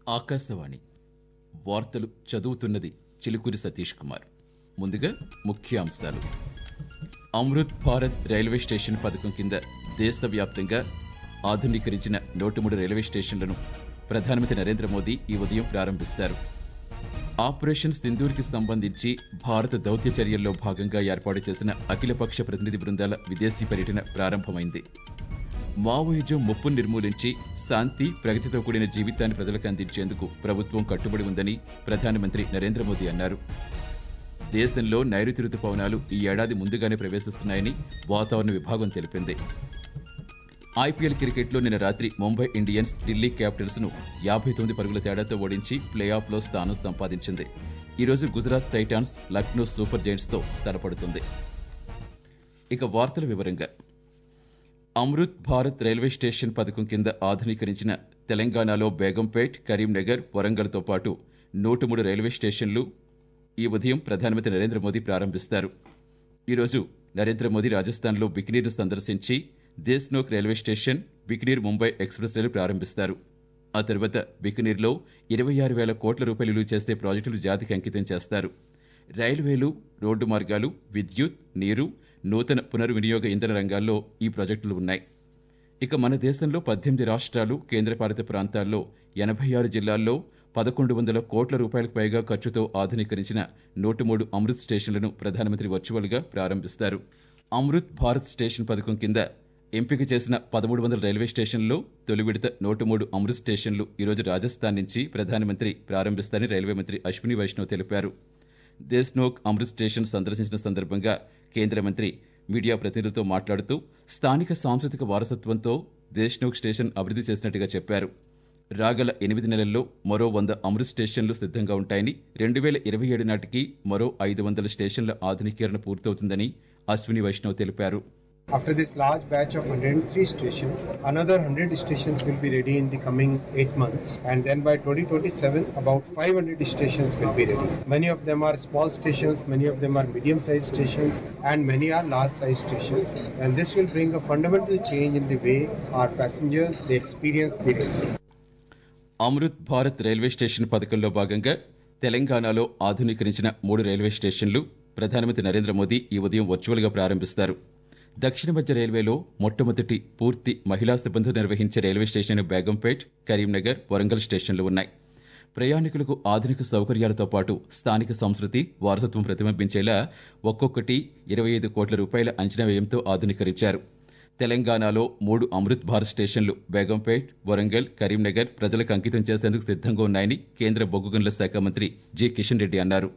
ఆకాశవాణి వార్తలు చదువుతున్నది చిలుకూరి సతీష్ కుమార్ ముందుగా ముఖ్యాంశాలు అమృత్ భారత్ రైల్వే స్టేషన్ పథకం కింద దేశవ్యాప్తంగా ఆధునీకరించిన నూట మూడు రైల్వే స్టేషన్లను ప్రధానమంత్రి నరేంద్ర మోదీ ఈ ఉదయం ప్రారంభిస్తారు ఆపరేషన్ సింధూర్కి సంబంధించి భారత దౌత్య చర్యల్లో భాగంగా ఏర్పాటు చేసిన అఖిలపక్ష ప్రతినిధి బృందాల విదేశీ పర్యటన ప్రారంభమైంది మావోయిజం ముప్పును నిర్మూలించి శాంతి ప్రగతితో కూడిన జీవితాన్ని ప్రజలకు అందించేందుకు ప్రభుత్వం కట్టుబడి ఉందని ప్రధానమంత్రి నరేంద్ర మోదీ అన్నారు దేశంలో నైరుతి రుతుపవనాలు ఈ ఏడాది ముందుగానే ప్రవేశిస్తున్నాయని వాతావరణ విభాగం తెలిపింది ఐపీఎల్ క్రికెట్లో నిన్న రాత్రి ముంబై ఇండియన్స్ ఢిల్లీ క్యాపిటల్స్ ను యాభై తొమ్మిది పరుగుల తేడాతో ఓడించి ప్లే ఆఫ్లో స్థానం సంపాదించింది ఈరోజు Gujarat Titans Lucknow Super Giants తో తలపడుతుంది ఇక వార్తల వివరంగా అమృత్ భారత్ రైల్వే స్టేషన్ పథకం కింద ఆధునీకరించిన తెలంగాణలో బేగంపేట్ కరీంనగర్ వరంగల్తో పాటు నూట మూడు రైల్వే స్టేషన్లు ఈ ఉదయం ప్రధానమంత్రి నరేంద్ర మోదీ ప్రారంభిస్తారు ఈరోజు నరేంద్ర మోదీ రాజస్థాన్లో బికినీర్ను సందర్శించి Deshnoke railway station Bikaner Mumbai express రైలు ప్రారంభిస్తారు ఆ తర్వాత బికినీర్లో ఇరవై ఆరు వేల కోట్ల రూపాయలు విలువ చేసే ప్రాజెక్టులు జాతికి అంకితం చేస్తారు రైల్వేలు రోడ్డు మార్గాలు విద్యుత్ నీరు నూతన పునర్వినియోగ ఇంధన రంగాల్లో ఈ ప్రాజెక్టులు ఉన్నాయి ఇక మన దేశంలో పద్దెనిమిది రాష్ట్రాలు కేంద్రపాలిత ప్రాంతాల్లో ఎనభై ఆరు జిల్లాల్లో పదకొండు వందల కోట్ల రూపాయలకు పైగా ఖర్చుతో ఆధునీకరించిన నూట మూడు అమృత్ స్టేషన్లను ప్రధానమంత్రి వర్చువల్గా ప్రారంభిస్తారు అమృత్ భారత్ స్టేషన్ పథకం కింద ఎంపిక చేసిన పదమూడు వందల రైల్వే స్టేషన్లలో తొలి విడత నూట మూడు అమృత్ స్టేషన్లు ఈరోజు రాజస్థాన్ నుంచి ప్రధానమంత్రి ప్రారంభిస్తారని రైల్వే మంత్రి అశ్విని వైష్ణవ్ తెలిపారు దేశ్నోక్ అమృత్ స్టేషన్ సందర్శించిన సందర్భంగా కేంద్ర మంత్రి మీడియా ప్రతినిధులతో మాట్లాడుతూ స్థానిక సాంస్కృతిక వారసత్వంతో దేశ్నోక్ స్టేషన్ అభివృద్ధి చేసినట్టుగా చెప్పారు రాగల ఎనిమిది నెలల్లో మరో వంద అమృత్ స్టేషన్లు సిద్ధంగా ఉంటాయని రెండు వేల ఇరవై ఏడు నాటికి మరో ఐదు వందల స్టేషన్ల ఆధునీకరణ పూర్తవుతుందని అశ్విని వైష్ణవ్ తెలిపారు After this large batch of 103 stations, another 100 stations will be ready in the coming 8 months. And then by 2027, about 500 stations will be ready. Many of them are small stations, many of them are medium sized stations, and many are large sized stations. And this will bring a fundamental change in the way our passengers they experience the railways. Amrit Bharat railway station పథకంలో భాగంగా తెలంగాణలో ఆధునీకరించిన మూడు railway స్టేషన్లు ప్రధానమంత్రి నరేంద్ర మోదీ ఈ ఉదయం వర్చువల్గా ప్రారంభిస్తారు దక్షిణ మధ్య రైల్వేలో మొట్టమొదటి పూర్తి మహిళా సిబ్బంది నిర్వహించే రైల్వే స్టేషన్ బేగంపేట్ కరీంనగర్ వరంగల్ స్టేషన్లు ఉన్నాయి ప్రయాణికులకు ఆధునిక సౌకర్యాలతో పాటు స్థానిక సంస్కృతి వారసత్వం ప్రతిబింబించేలా ఒక్కొక్కటి ఇరవై ఐదు కోట్ల రూపాయల అంచనా వ్యయంతో ఆధునీకరించారు తెలంగాణలో మూడు అమృత్ భారత్ స్టేషన్లు బేగంపేట్ వరంగల్ కరీంనగర్ ప్రజలకు అంకితం చేసేందుకు సిద్ధంగా ఉన్నాయని కేంద్ర బొగ్గు గనుల శాఖ మంత్రి జి కిషన్ రెడ్డి అన్నారు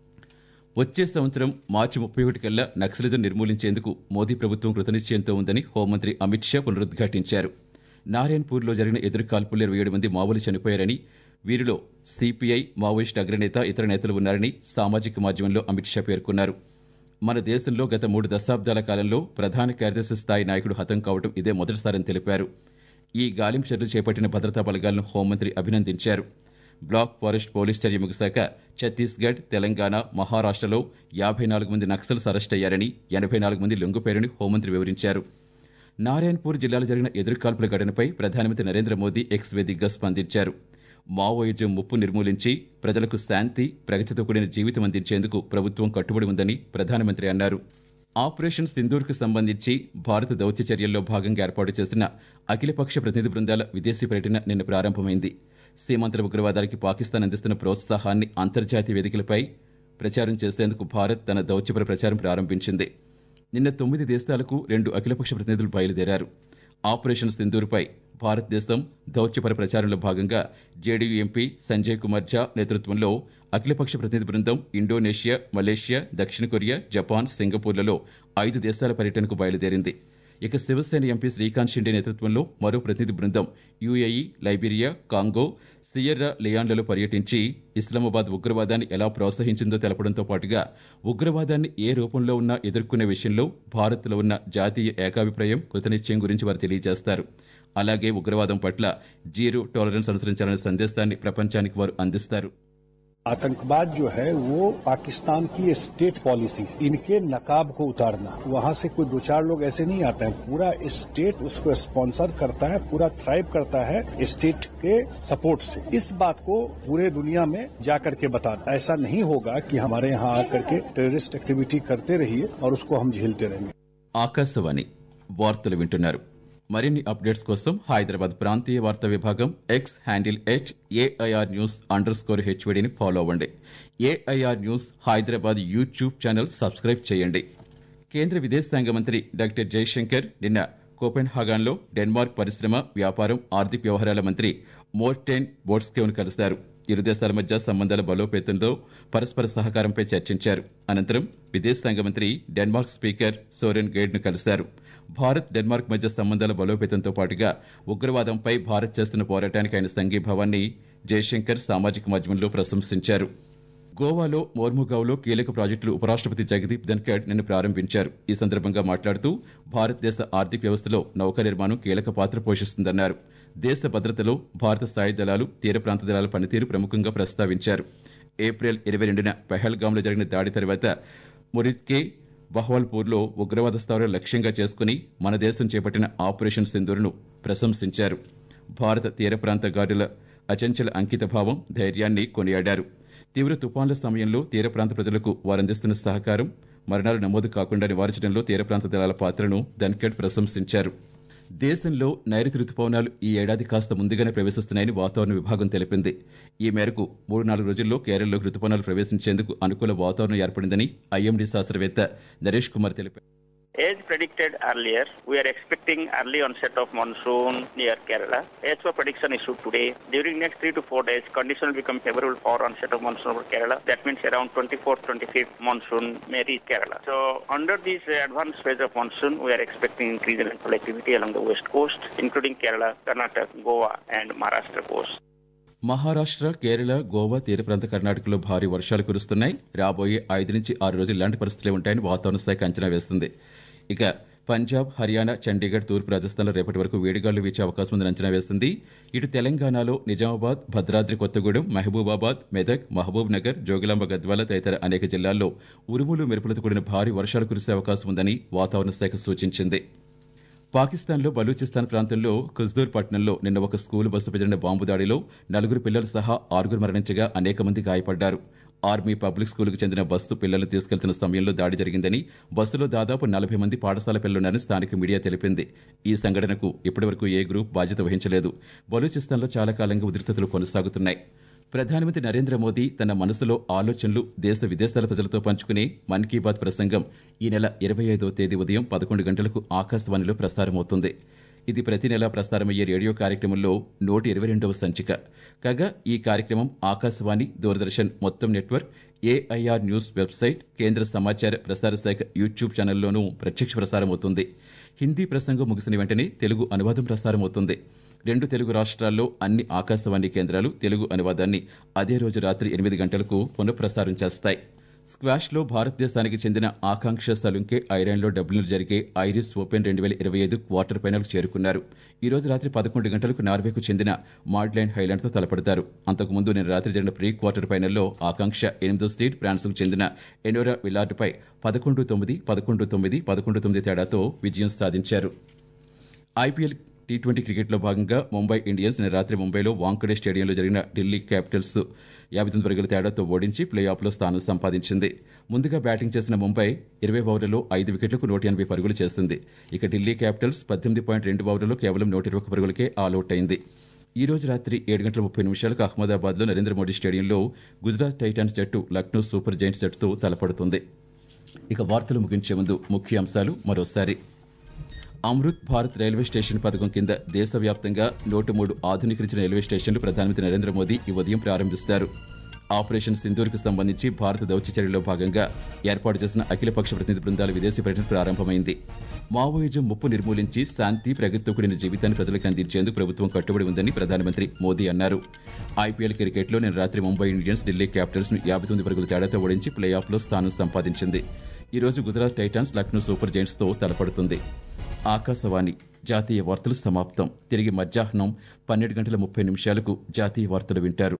వచ్చే సంవత్సరం మార్చి ముప్పై ఒకటి కల్లా నక్సలిజం నిర్మూలించేందుకు మోదీ ప్రభుత్వం కృతనిశ్చయంతో ఉందని హోంమంత్రి అమిత్ షా పునరుద్ఘాటించారు నారాయణపూర్లో జరిగిన ఎదురుకాల్పుల్లో ఇరవై ఏడు మంది మావోలు చనిపోయారని వీరిలో సిపిఐ మావోయిస్ట్ అగ్రనేత ఇతర నేతలు ఉన్నారని సామాజిక మాధ్యమంలో అమిత్ షా పేర్కొన్నారు మన దేశంలో గత మూడు దశాబ్దాల కాలంలో ప్రధాన కార్యదర్శి స్థాయి నాయకుడు హతం కావడం ఇదే మొదటిసారని తెలిపారు ఈ గాలింపు చర్యలు చేపట్టిన భద్రతా బలగాలను హోంమంత్రి అభినందించారు బ్లాక్ ఫారెస్ట్ పోలీస్ చర్య ముగిశాక ఛత్తీస్గఢ్ తెలంగాణ మహారాష్టలో యాభై నాలుగు మంది నక్సల్స్ అరెస్ట్ అయ్యారని ఎనభై నాలుగు మంది లొంగిపోయారని హోంమంత్రి వివరించారు నారాయణపూర్ జిల్లాలో జరిగిన ఎదురుకాల్పుల ఘటనపై ప్రధానమంత్రి నరేంద్ర మోదీ ఎక్స్ వేదికగా స్పందించారు మావోయిజం ముప్పు నిర్మూలించి ప్రజలకు శాంతి ప్రగతితో కూడిన జీవితం అందించేందుకు ప్రభుత్వం కట్టుబడి ఉందని ప్రధానమంత్రి అన్నారు ఆపరేషన్ సింధూర్కు సంబంధించి భారత దౌత్య చర్యల్లో భాగంగా ఏర్పాటు చేసిన అఖిలపక్ష ప్రతినిధి బృందాల విదేశీ పర్యటన నిన్న ప్రారంభమైంది సీమాంతర ఉగ్రవాదానికి పాకిస్తాన్ అందిస్తున్న ప్రోత్సాహాన్ని అంతర్జాతీయ వేదికలపై ప్రచారం చేసేందుకు భారత్ తన దౌత్యపర ప్రచారం ప్రారంభించింది నిన్న తొమ్మిది దేశాలకు రెండు అఖిలపక్ష ప్రతినిధులు బయలుదేరారు ఆపరేషన్ సింధూర్పై భారతదేశం దౌత్యపర ప్రచారంలో భాగంగా జేడీయూ ఎంపీ సంజయ్ కుమార్ ఝా నేతృత్వంలో అఖిలపక్ష ప్రతినిధి బృందం ఇండోనేషియా మలేషియా దక్షిణ కొరియా జపాన్ సింగపూర్లలో ఐదు దేశాల పర్యటనకు బయలుదేరింది ఇక శివసేన ఎంపీ శ్రీకాంత్ షిండే నేతృత్వంలో మరో ప్రతినిధి బృందం యుఏఈ లైబీరియా కాంగో సియర్రా లియాన్లలో పర్యటించి ఇస్లామాబాద్ ఉగ్రవాదాన్ని ఎలా ప్రోత్సహించిందో తెలపడంతో పాటుగా ఉగ్రవాదాన్ని ఏ రూపంలో ఉన్నా ఎదుర్కొనే విషయంలో భారత్లో ఉన్న జాతీయ ఏకాభిప్రాయం కృతనిశ్చయం గురించి వారు తెలియజేస్తారు అలాగే ఉగ్రవాదం పట్ల జీరో టాలరెన్స్ అనుసరించాలనే సందేశాన్ని ప్రపంచానికి వారు అందిస్తారు आतंकवाद जो है वो पाकिस्तान की स्टेट पॉलिसी है इनके नकाब को उतारना वहां से कोई दो चार लोग ऐसे नहीं आते हैं पूरा स्टेट उसको स्पॉन्सर करता है पूरा थ्राइव करता है स्टेट के सपोर्ट से इस बात को पूरे दुनिया में जाकर के बताना ऐसा नहीं होगा कि हमारे यहाँ आकर के टेररिस्ट एक्टिविटी करते रहिए और उसको हम झेलते रहेंगे ఆకాశవాణి వార్తలు వింటున్నారు మరిన్ని అప్డేట్స్ కోసం హైదరాబాద్ ప్రాంతీయ వార్తా విభాగం X handle at AIR news underscore హెచ్వడిని ఫాలో అవ్వండి AIR news Hyderabad YouTube channel subscribe చేయండి కేంద్ర విదేశాంగ మంత్రి డాక్టర్ జయశంకర్ నిన్న కోపెన్ హాగాన్లో డెన్మార్క్ పరిశ్రమ వ్యాపారం ఆర్థిక వ్యవహారాల మంత్రి మోర్టెన్ బోట్స్కేవ్ను కలిశారు ఇరు దేశాల మధ్య సంబంధాల బలోపేతంలో పరస్పర సహకారంపై చర్చించారు అనంతరం విదేశాంగ మంత్రి డెన్మార్క్ స్పీకర్ సోరెన్ గైడ్ను కలిశారు భారత్ డెన్మార్క్ మధ్య సంబంధాల బలోపేతంతో పాటుగా ఉగ్రవాదంపై భారత్ చేస్తున్న పోరాటానికి ఆయన సంఘీభావాన్ని జయశంకర్ సామాజిక మాధ్యమంలో ప్రశంసించారు గోవాలో మోర్ముగావ్లో కీలక ప్రాజెక్టులు ఉపరాష్ట్రపతి జగదీప్ ధన్కడ్ నిన్న ప్రారంభించారు ఈ సందర్భంగా మాట్లాడుతూ భారతదేశ ఆర్థిక వ్యవస్థలో నౌక నిర్మాణం కీలక పాత్ర పోషిస్తుందన్నారు దేశ భద్రతలో భారత సాయుధ దళాలు తీర ప్రాంత దళాల పనితీరు ప్రముఖంగా ప్రస్తావించారు ఏప్రిల్ ఇరవై రెండున పెహల్గాంలో జరిగిన దాడి తర్వాత మురిత్కే బహ్వాల్పూర్లో ఉగ్రవాద స్థావరాలు లక్ష్యంగా చేసుకుని మన దేశం చేపట్టిన ఆపరేషన్ సింధూర్ను ప్రశంసించారు భారత తీర ప్రాంత గార్డుల అచంచల అంకితభావం ధైర్యాన్ని కొనియాడారు తీవ్ర తుపాన్ల సమయంలో తీర ప్రాంత ప్రజలకు వారందిస్తున్న సహకారం మరణాలు నమోదు కాకుండా నివారించడంలో తీర ప్రాంత దళాల పాత్రను ధన్కడ్ ప్రశంసించారు దేశంలో నైరుతి రుతుపవనాలు ఈ ఏడాది కాస్త ముందుగానే ప్రవేశిస్తున్నాయని వాతావరణ విభాగం తెలిపింది ఈ మేరకు మూడు నాలుగు రోజుల్లో కేరళలోకి రుతుపవనాలు ప్రవేశించేందుకు అనుకూల వాతావరణం ఏర్పడిందని ఐఎండీ శాస్త్రవేత్త నరేష్ కుమార్ తెలిపారు As predicted earlier, we are expecting early onset of monsoon near Kerala. As per prediction issued today, during next three to four days, conditions will become favorable for onset of monsoon over Kerala. That means around 24th, 25th monsoon may reach Kerala. So under this uh, advanced phase of monsoon, we are expecting increase in rainfall activity along the west coast, including Kerala, Karnataka, Goa, and Maharashtra coast. Maharashtra Kerala Goa తీర ప్రాంత కర్ణాటకలో భారీ వర్షాలు కురుస్తున్నాయి రాబోయే ఐదు నుంచి ఆరు రోజులు ఇలాంటి పరిస్థితులే ఉంటాయని వాతావరణ శాఖ అంచనా వేస్తుంది ఇక పంజాబ్ హర్యానా చండీగఢ్ తూర్పు రాజస్థాన్లో రేపటి వరకు వేడిగాలు వీచే అవకాశం ఉందని అంచనా వేసింది ఇటు తెలంగాణలో నిజామాబాద్ భద్రాద్రి కొత్తగూడెం మహబూబాబాద్ మెదక్ మహబూబ్ నగర్ జోగిలాంబ గద్వాల తదితర అనేక జిల్లాల్లో ఉరుములు మెరుపులతో కూడిన భారీ వర్షాలు కురిసే అవకాశం ఉందని వాతావరణ శాఖ సూచించింది పాకిస్తాన్లో బలూచిస్తాన్ ప్రాంతంలో కుజ్దూర్ పట్టణంలో నిన్న ఒక స్కూలు బస్సుపై జరిగిన బాంబు దాడిలో నలుగురు పిల్లలు సహా ఆరుగురు మరణించగా అనేక మంది గాయపడ్డారు ఆర్మీ పబ్లిక్ స్కూలుకు చెందిన బస్సు పిల్లలు తీసుకెళ్తున్న సమయంలో దాడి జరిగిందని బస్సులో దాదాపు నలభై మంది పాఠశాల పిల్లలున్నారని స్థానిక మీడియా తెలిపింది ఈ సంఘటనకు ఇప్పటివరకు ఏ గ్రూప్ బాధ్యత వహించలేదు బలూచిస్తాన్లో చాలా కాలంగా ఉద్రిక్తతలు కొనసాగుతున్నాయి ప్రధానమంత్రి నరేంద్ర మోదీ తన మనసులో ఆలోచనలు దేశ విదేశాల ప్రజలతో పంచుకునే మన్ కీ బాత్ ప్రసంగం ఈ నెల ఇరవై ఐదో తేదీ ఉదయం పదకొండు గంటలకు ఆకాశవాణిలో ప్రసారమవుతుంది ఇది ప్రతి నెలా ప్రసారమయ్యే రేడియో కార్యక్రమంలో నూట ఇరవై రెండవ సంచిక కాగా ఈ కార్యక్రమం ఆకాశవాణి దూరదర్శన్ మొత్తం నెట్వర్క్ ఏఐఆర్ న్యూస్ వెబ్సైట్ కేంద్ర సమాచార ప్రసార శాఖ యూట్యూబ్ ఛానల్లోనూ ప్రత్యక్ష ప్రసారమవుతుంది హిందీ ప్రసంగం ముగిసిన వెంటనే తెలుగు అనువాదం ప్రసారమవుతుంది రెండు తెలుగు రాష్ట్రాల్లో అన్ని ఆకాశవాణి కేంద్రాలు తెలుగు అనువాదాన్ని అదే రోజు రాత్రి ఎనిమిది గంటలకు పునఃప్రసారం చేస్తాయి స్క్వాష్లో భారతదేశానికి చెందిన ఆకాంక్ష సలుంకే ఐరాన్లో డబ్లిన్లో జరిగే ఐరిస్ ఓపెన్ రెండు వేల ఇరవై ఐదు క్వార్టర్ ఫైనల్కు చేరుకున్నారు ఈ రోజు రాత్రి పదకొండు గంటలకు నార్వేకు చెందిన మాడ్లైన్ హైలాండ్తో తలపడతారు అంతకుముందు నిన్న రాత్రి జరిగిన ప్రీ క్వార్టర్ ఫైనల్లో ఆకాంక్ష ఎనిమిదో స్టేట్ ఫ్రాన్స్కు చెందిన ఎనోరా విలార్డ్పై పదకొండు తొమ్మిది పదకొండు తొమ్మిది పదకొండు తొమ్మిది తేడాతో విజయం సాధించారు ఐపీఎల్ టీ ట్వంటీ క్రికెట్లో భాగంగా ముంబై ఇండియన్స్ నిన్న రాత్రి ముంబైలో వాంకడే స్టేడియంలో జరిగిన ఢిల్లీ క్యాపిటల్స్ యాభై తొమ్మిది పరుగుల తేడాతో ఓడించి ప్లే ఆఫ్లో స్థానం సంపాదించింది ముందుగా బ్యాటింగ్ చేసిన ముంబై ఇరవై ఓవర్లలో ఐదు వికెట్లకు నూట ఎనభై పరుగులు చేసింది ఇక ఢిల్లీ క్యాపిటల్స్ పద్దెనిమిది పాయింట్ రెండు ఓవర్లలో కేవలం నూట ఇరవై ఒక్క పరుగులకే ఆల్అవుట్ అయింది ఈ రోజు రాత్రి ఏడు గంటల ముప్పై నిమిషాలకు అహ్మదాబాద్లో నరేంద్ర మోడీ స్టేడియంలో గుజరాత్ టైటాన్స్ జట్టు లక్నో సూపర్ జైంట్స్ జట్టుతో తలపడుతుంది ఇక వార్తలు ముగించే ముందు ముఖ్య అంశాలు మరోసారి అమృత్ భారత్ రైల్వే స్టేషన్ పథకం కింద దేశవ్యాప్తంగా నూట మూడు ఆధునీకరించిన రైల్వే స్టేషన్లు ప్రధానమంత్రి నరేంద్ర మోదీ ఈ ఉదయం ప్రారంభిస్తారు ఆపరేషన్ సింధూర్కు సంబంధించి భారత దౌత్య చర్యలో భాగంగా ఏర్పాటు చేసిన అఖిలపక్ష ప్రతినిధి బృందాల విదేశీ పర్యటన ప్రారంభమైంది మావోయిజం ముప్పు నిర్మూలించి శాంతి ప్రగతితో కూడిన జీవితాన్ని ప్రజలకు అందించేందుకు ప్రభుత్వం కట్టుబడి ఉందని ప్రధానమంత్రి మోదీ అన్నారు ఐపీఎల్ క్రికెట్లో నిన్న రాత్రి ముంబై ఇండియన్స్ ఢిల్లీ క్యాపిటల్స్ ను యాభై తొమ్మిది పరుగుల తేడాతో ఓడించి ప్లే ఆఫ్లో స్థానం సంపాదించింది ఈ రోజు Gujarat Titans Lucknow Super Giants తో తలపడుతుంది ఆకాశవాణి జాతీయ వార్తలు సమాప్తం తిరిగి మధ్యాహ్నం పన్నెండు గంటల ముప్పై నిమిషాలకు జాతీయ వార్తలు వింటారు